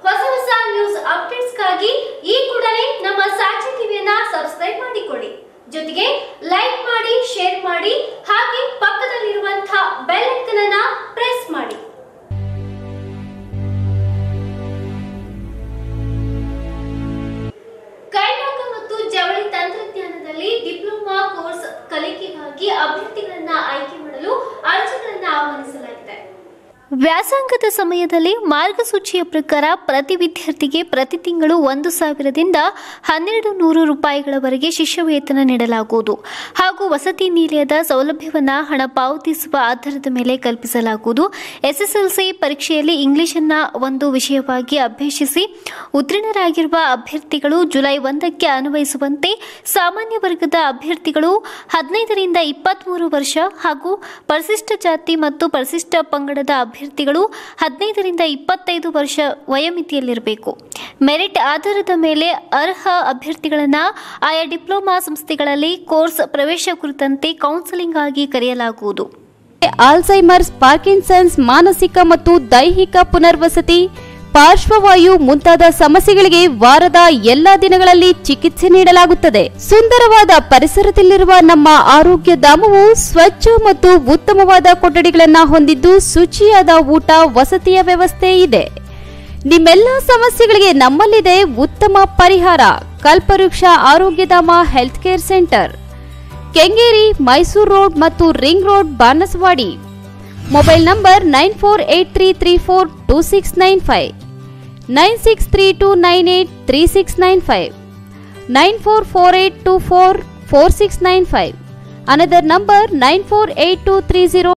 ಹೊಸ ಹೊಸ ನ್ಯೂಸ್ ಅಪ್ಡೇಟ್ಸ್ಗಾಗಿ ಈ ಕೂಡಲೇ ನಮ್ಮ ಸಾಕ್ಷಿ ಟಿವಿಯನ್ನ ಸಬ್ಸ್ಕ್ರೈಬ್ ಮಾಡಿಕೊಳ್ಳಿ ಜೊತೆಗೆ ಲೈಕ್ ಮಾಡಿ ಶೇರ್ ಮಾಡಿ ಹಾಗೆ ಪಕ್ಕದಲ್ಲಿರುವಂತಹ ಬೆಲ್ ಐಕನ್ ಅನ್ನ ಪ್ರೆಸ್ ಮಾಡಿ ಕೈಮಗ್ಗ ಮತ್ತು ಜವಳಿ ತಂತ್ರಜ್ಞಾನದಲ್ಲಿ ಡಿಪ್ಲೊಮಾ ಕೋರ್ಸ್ ಕಲಿಕೆಗಾಗಿ ಅಭ್ಯರ್ಥಿಗಳನ್ನ ಆಯ್ಕೆ ಮಾಡಲು ಅರ್ಜಿಗಳನ್ನ ಆಹ್ವಾನಿಸಲಾಗಿದೆ ವ್ಯಾಸಂಗದ ಸಮಯದಲ್ಲಿ ಮಾರ್ಗಸೂಚಿಯ ಪ್ರಕಾರ ಪ್ರತಿ ವಿದ್ಯಾರ್ಥಿಗೆ ಪ್ರತಿ ತಿಂಗಳು ಒಂದು ಸಾವಿರದಿಂದ ಹನ್ನೆರಡು ನೂರು ರೂಪಾಯಿಗಳವರೆಗೆ ಶಿಷ್ಯವೇತನ ನೀಡಲಾಗುವುದು ಹಾಗೂ ವಸತಿ ನಿಲಯದ ಸೌಲಭ್ಯವನ್ನು ಹಣ ಪಾವತಿಸುವ ಆಧಾರದ ಮೇಲೆ ಕಲ್ಪಿಸಲಾಗುವುದು ಎಸ್ಎಸ್ಎಲ್ಸಿ ಪರೀಕ್ಷೆಯಲ್ಲಿ ಇಂಗ್ಲಿಷನ್ನ ಒಂದು ವಿಷಯವಾಗಿ ಅಭ್ಯಸಿಸಿ ಉತ್ತೀರ್ಣರಾಗಿರುವ ಅಭ್ಯರ್ಥಿಗಳು ಜುಲೈ ಒಂದಕ್ಕೆ ಅನ್ವಯಿಸುವಂತೆ ಸಾಮಾನ್ಯ ವರ್ಗದ ಅಭ್ಯರ್ಥಿಗಳು ಹದಿನೈದರಿಂದ ಇಪ್ಪತ್ತ್ಮೂರು ವರ್ಷ ಹಾಗೂ ಪರಿಶಿಷ್ಟ ಜಾತಿ ಮತ್ತು ಪರಿಶಿಷ್ಟ ಪಂಗಡದ ಅಭ್ಯರ್ಥಿಗಳು ಹದಿನೈದರಿಂದ ಇಪ್ಪತ್ತೈದು ವರ್ಷ ವಯೋಮಿತಿಯಲ್ಲಿರಬೇಕು ಮೆರಿಟ್ ಆಧಾರದ ಮೇಲೆ ಅರ್ಹ ಅಭ್ಯರ್ಥಿಗಳನ್ನು ಆಯಾ ಡಿಪ್ಲೊಮಾ ಸಂಸ್ಥೆಗಳಲ್ಲಿ ಕೋರ್ಸ್ ಪ್ರವೇಶ ಕುರಿತಂತೆ ಕೌನ್ಸೆಲಿಂಗ್ ಆಗಿ ಕರೆಯಲಾಗುವುದು ಆಲ್ಝೈಮರ್ಸ್ ಪಾರ್ಕಿನ್ಸನ್ಸ್ ಮಾನಸಿಕ ಮತ್ತು ದೈಹಿಕ ಪುನರ್ವಸತಿ ಪಾರ್ಶ್ವವಾಯು ಮುಂತಾದ ಸಮಸ್ಯೆಗಳಿಗೆ ವಾರದ ಎಲ್ಲಾ ದಿನಗಳಲ್ಲಿ ಚಿಕಿತ್ಸೆ ನೀಡಲಾಗುತ್ತದೆ ಸುಂದರವಾದ ಪರಿಸರದಲ್ಲಿರುವ ನಮ್ಮ ಆರೋಗ್ಯ ಧಾಮವು ಸ್ವಚ್ಛ ಮತ್ತು ಉತ್ತಮವಾದ ಕೊಠಡಿಗಳನ್ನು ಹೊಂದಿದ್ದು ಶುಚಿಯಾದ ಊಟ ವಸತಿಯ ವ್ಯವಸ್ಥೆ ಇದೆ ನಿಮ್ಮೆಲ್ಲ ಸಮಸ್ಯೆಗಳಿಗೆ ನಮ್ಮಲ್ಲಿದೆ ಉತ್ತಮ ಪರಿಹಾರ Kalpavriksha Arogyadhama health care centre Kengeri Mysuru road ಮತ್ತು ring road Banasawadi mobile number nine four eight three three four two six nine five nine six three two nine eight three six nine five nine four four eight two four four six nine five another number nine four eight two three zero